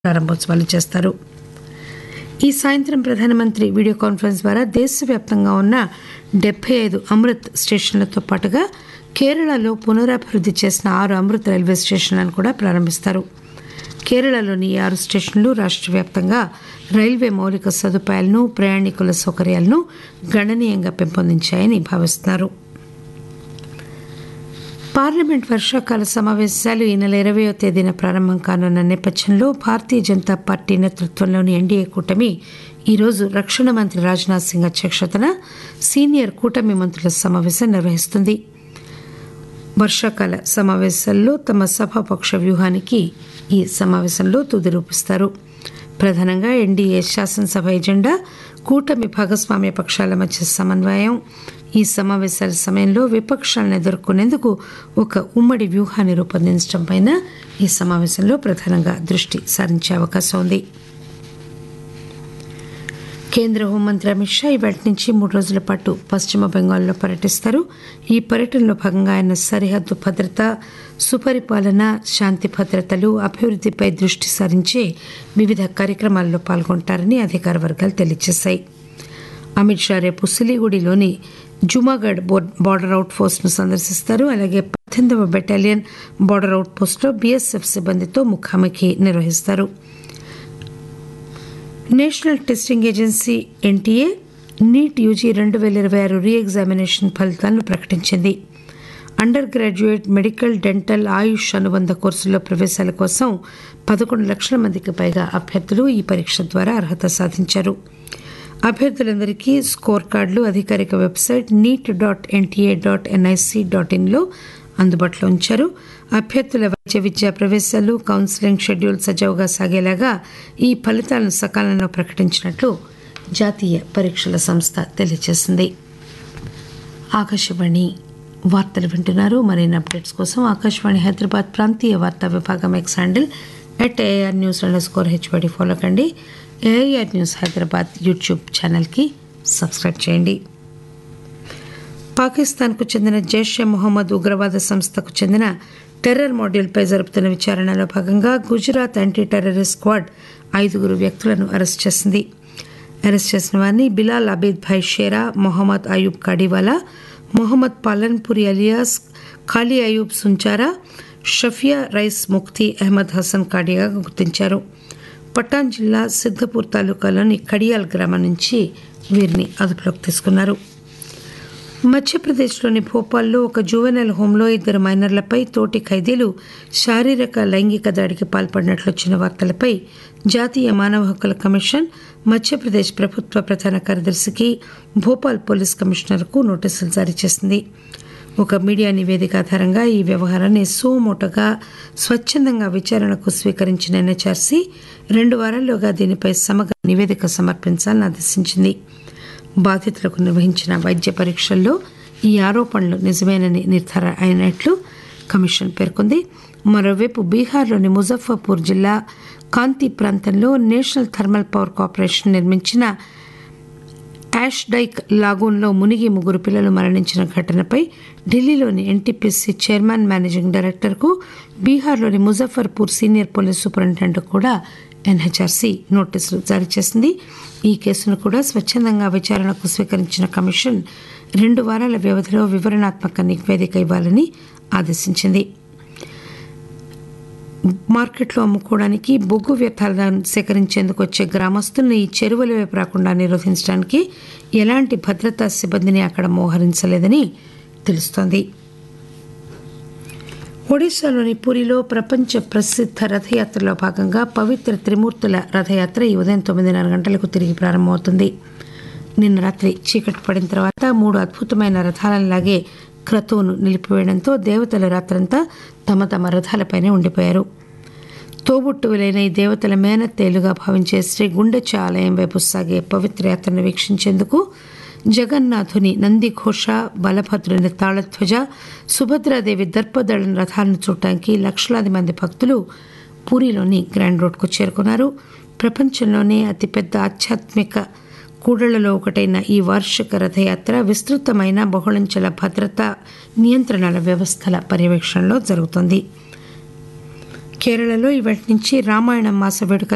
ప్రారంభోత్సవాలు చేస్తారు ఈ సాయంత్రం ప్రధానమంత్రి వీడియో కాన్ఫరెన్స్ ద్వారా దేశవ్యాప్తంగా ఉన్న డెబ్బై ఐదు అమృత్ స్టేషన్లతో పాటుగా కేరళలో పునరాభివృద్ధి చేసిన ఆరు అమృత్ రైల్వే స్టేషన్లను కూడా ప్రారంభిస్తారు కేరళలోని ఈ ఆరు స్టేషన్లు రాష్ట్ర వ్యాప్తంగా రైల్వే మౌలిక సదుపాయాలను ప్రయాణికుల సౌకర్యాలను గణనీయంగా పెంపొందించాయని భావిస్తున్నారు పార్లమెంట్ వర్షాకాల సమావేశాలు ఈ నెల ఇరవయో తేదీన ప్రారంభం కానున్న నేపథ్యంలో భారతీయ జనతా పార్టీ నేతృత్వంలోని ఎన్డీఏ కూటమి ఈరోజు రక్షణ మంత్రి రాజ్నాథ్ సింగ్ అధ్యక్షతన సీనియర్ కూటమి మంత్రుల సమావేశం నిర్వహిస్తుంది వర్షాకాల సమావేశాల్లో తమ సభాపక్ష వ్యూహానికి ఈ సమావేశంలో తుది రూపిస్తారు ప్రధానంగా ఎన్డీఏ శాసనసభ ఎజెండా కూటమి భాగస్వామ్య పక్షాల మధ్య సమన్వయం ఈ సమావేశాల సమయంలో విపక్షాలను ఎదుర్కొనేందుకు ఒక ఉమ్మడి వ్యూహాన్ని రూపొందించడంపై ఈ సమావేశంలో ప్రధానంగా దృష్టి సారించే అవకాశం ఉంది కేంద్ర హోంమంత్రి అమిత్ షా ఇవాటి నుంచి మూడు రోజుల పాటు పశ్చిమ బెంగాల్లో పర్యటిస్తారు ఈ పర్యటనలో భాగంగా ఆయన సరిహద్దు భద్రత సుపరిపాలన శాంతి భద్రతలు అభివృద్ధిపై దృష్టి సారించే వివిధ కార్యక్రమాల్లో పాల్గొంటారని అధికార వర్గాలు తెలియజేశాయి అమిత్ షా రేపు సిలిగుడిలోని జుమాగఢ్ బార్డర్ అవుట్ పోస్ట్ను సందర్శిస్తారు అలాగే పద్దెనిమిదవ బెటాలియన్ బార్డర్ అవుట్ పోస్టులో బీఎస్ఎఫ్ సిబ్బందితో ముఖాముఖి నిర్వహిస్తారు national testing agency NTA NEET UG రెండు వేల ఇరవై ఆరు రీ ఎగ్జామినేషన్ ఫలితాలను ప్రకటించింది under graduate medical dental AYUSH అనుబంధ కోర్సుల్లో ప్రవేశాల కోసం పదకొండు లక్షల మందికి పైగా అభ్యర్థులు ఈ పరీక్ష ద్వారా అర్హత సాధించారు అభ్యర్థులందరికీ స్కోర్ కార్డులు అధికారిక website NEET dot NTA dot NIC dot ఇన్లో అందుబాటులో ఉంచారు అభ్యర్థుల వైద్య విద్యా ప్రవేశాలు కౌన్సిలింగ్ షెడ్యూల్ సజావుగా సాగేలాగా ఈ ఫలితాలను సకాలంలో ప్రకటించినట్లు జాతీయ పరీక్షల సంస్థ తెలియజేసింది ఆకాశవాణి వార్తలు వింటున్నారు మరిన్ని అప్డేట్స్ కోసం ఆకాశవాణి హైదరాబాద్ ప్రాంతీయ వార్తా విభాగం X handle at AIR news underscore HYD follow కండి ఏఆర్ న్యూస్ హైదరాబాద్ యూట్యూబ్ ఛానల్కి సబ్స్క్రైబ్ చేయండి పాకిస్తాన్కు చెందిన జైషే మొహమ్మద్ ఉగ్రవాద సంస్థకు చెందిన టెర్రర్ మాడ్యూల్పై జరుపుతున్న విచారణలో భాగంగా గుజరాత్ యాంటీ టెర్రరిస్ట్ స్క్వాడ్ ఐదుగురు వ్యక్తులను అరెస్ట్ చేసింది అరెస్ట్ చేసిన వారిని బిలాల్ అబీద్ భాయ్ షేరా మొహమ్మద్ అయూబ్ కాడివాలా మొహమ్మద్ పాలన్పురి అలియాస్ ఖాళీ అయూబ్ సుంచారా షఫియా రైస్ ముక్తి అహ్మద్ హసన్ కాడియాగా గుర్తించారు పటాన్ జిల్లా సిద్దపూర్ తాలూకాలోని కడియాల్ గ్రామం నుంచి వీరిని అదుపులోకి తీసుకున్నారు మధ్యప్రదేశ్లోని భోపాల్లో ఒక జువెనల్ హోంలో ఇద్దరు మైనర్లపై తోటి ఖైదీలు శారీరక లైంగిక దాడికి పాల్పడినట్లు వచ్చిన వార్తలపై జాతీయ మానవ హక్కుల కమిషన్ మధ్యప్రదేశ్ ప్రభుత్వ ప్రధాన కార్యదర్శికి భోపాల్ పోలీస్ కమిషనర్కు నోటీసులు జారీ చేసింది ఒక మీడియా నివేదిక ఆధారంగా ఈ వ్యవహారాన్ని సోమోటగా స్వచ్ఛందంగా విచారణకు స్వీకరించిన ఎన్హెచ్ఆర్సీ రెండు వారాల్లోగా దీనిపై సమగ్ర నివేదిక సమర్పించాలని ఆదేశించింది బాధితులకు నిర్వహించిన వైద్య పరీక్షల్లో ఈ ఆరోపణలు నిజమేనని నిర్ధారణ అయినట్లు కమిషన్ పేర్కొంది మరోవైపు బీహార్లోని ముజఫర్పూర్ జిల్లా కాంతి ప్రాంతంలో నేషనల్ థర్మల్ పవర్ కార్పొరేషన్ నిర్మించిన యాష్ డైక్ లాగూన్లో మునిగి ముగ్గురు పిల్లలు మరణించిన ఘటనపై ఢిల్లీలోని ఎన్టీపీసీ చైర్మన్ మేనేజింగ్ డైరెక్టర్కు బీహార్లోని ముజఫర్పూర్ సీనియర్ పోలీస్ సూపరింటెండెంట్ కూడా ఎన్హెచ్ఆర్సీ నోటీసులు జారీ చేసింది ఈ కేసును కూడా స్వచ్ఛందంగా విచారణకు స్వీకరించిన కమిషన్ రెండు వారాల వ్యవధిలో వివరణాత్మక నివేదిక ఇవ్వాలని ఆదేశించింది మార్కెట్లో అమ్ముకోవడానికి బొగ్గు వ్యర్థాలను సేకరించేందుకు వచ్చే గ్రామస్తులను ఈ చెరువుల వైపు రాకుండా నిరోధించడానికి ఎలాంటి భద్రతా సిబ్బందిని అక్కడ మోహరించలేదని తెలుస్తోంది ఒడిశాలోని పూరిలో ప్రపంచ ప్రసిద్ధ రథయాత్రలో భాగంగా పవిత్ర త్రిమూర్తుల రథయాత్ర ఈ ఉదయం తొమ్మిదిన్నర గంటలకు తిరిగి ప్రారంభమవుతుంది నిన్న రాత్రి చీకటి పడిన తర్వాత మూడు అద్భుతమైన రథాలను లాగే క్రతువును నిలిపివేయడంతో దేవతల రాత్రంతా తమ తమ రథాలపైనే ఉండిపోయారు తోబుట్టువులైన ఈ దేవతల మేనత్తేలుగా భావించే శ్రీ గుండెచ ఆలయం వైపు సాగే పవిత్ర యాత్రను వీక్షించేందుకు జగన్నాథుని నందిఘోష బలభద్రుని తాళధ్వజ సుభద్రాదేవి దర్పదళం రథాలను చూడటానికి లక్షలాది మంది భక్తులు పూరిలోని గ్రాండ్ రోడ్కు చేరుకున్నారు ప్రపంచంలోనే అతిపెద్ద ఆధ్యాత్మిక కూడళ్లలో ఒకటైన ఈ వార్షిక రథయాత్ర విస్తృతమైన బహుళంచెల భద్రతా నియంత్రణల వ్యవస్థల పర్యవేక్షణలో జరుగుతోంది కేరళలో ఇవాటి నుంచి రామాయణ మాస వేడుకల